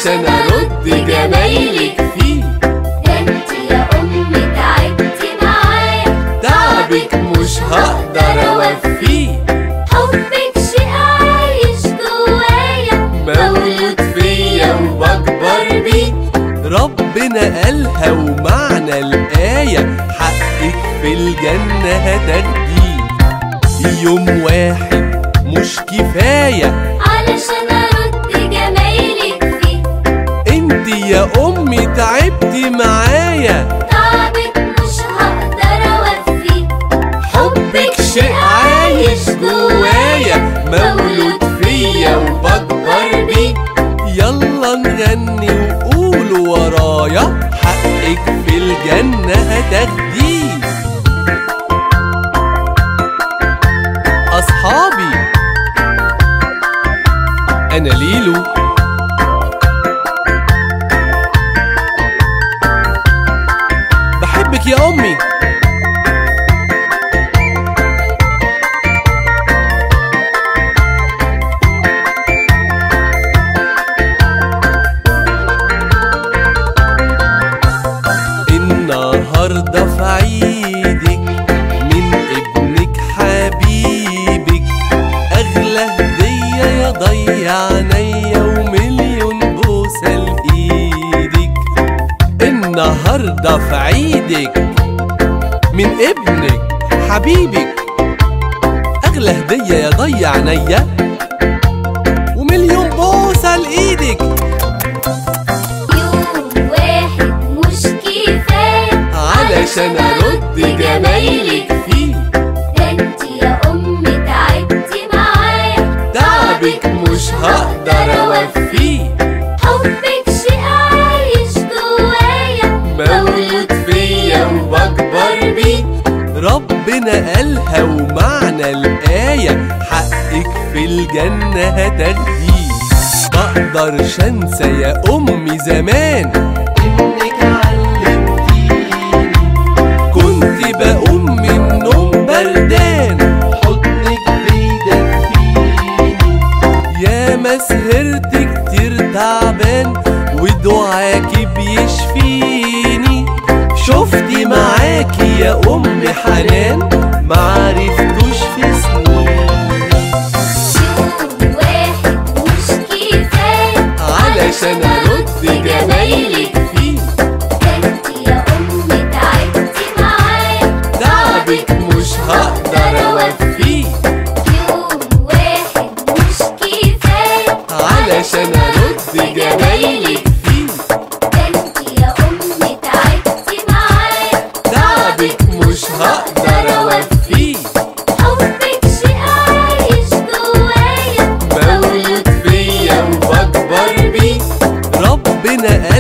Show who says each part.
Speaker 1: علشان ارد جمايلك فيه
Speaker 2: ده انت يا امي تعبتي معايا
Speaker 1: تعبك مش هقدر اوفيه
Speaker 2: حبك شيء عايش جوايا
Speaker 1: مولود فيا وبكبر بيه ربنا قالها ومعنى الآية حقك في الجنة هتاخديه يوم واحد مش كفاية
Speaker 2: علشان ارد جمايلك فيه
Speaker 1: انت يا امي تعبتي معايا
Speaker 2: تعبك مش هقدر اوفيه
Speaker 1: حبك شيء عايش جوايا مولود فيا وبكبر بيه يلا نغني وقولوا ورايا حقك في الجنة هتاخديه أصحابي أنا ليلو بحبك يا أمي النهاردة في عيدك من ابنك حبيبك أغلى هدية يا ضيع عينيا ومليون بوسة لإيدك النهاردة في عيدك من ابنك حبيبك أغلى هدية يا ضيع عينيا ومليون بوسة لإيدك
Speaker 2: يوم واحد مش كفاية
Speaker 1: علشان ارد جمايلك فيه
Speaker 2: ده انت يا امي تعبتي معايا
Speaker 1: تعبك مش هقدر اوفيه
Speaker 2: حبك شيء عايش جوايا
Speaker 1: مولود فيا وبكبر بيه ربنا قالها ومعنى الآية حقك في الجنة هتاخديه مقدرش انسى يا أمي زمان إنك علمتيني كنت بقوم من النوم بردان حضنك بيدفيني يا ما سهرت كتير تعبان ودعاكي بيشفيني شفتي معاكي يا ام حنان معرفتوش في سنين
Speaker 2: يوم واحد مش كفاية
Speaker 1: علشان ارد جمايلك فيه
Speaker 2: ده انت يا امي تعبتي معايا
Speaker 1: تعبك مش هقدر اوفيه
Speaker 2: يوم واحد مش كفاية
Speaker 1: علشان ارد جمايلك فيه
Speaker 2: ده انت يا امي تعبتي معايا
Speaker 1: تعبك مش هقدر اوفيه
Speaker 2: حبك شيء عايش جوايا
Speaker 1: مولود فيا وبكبر بيه ربنا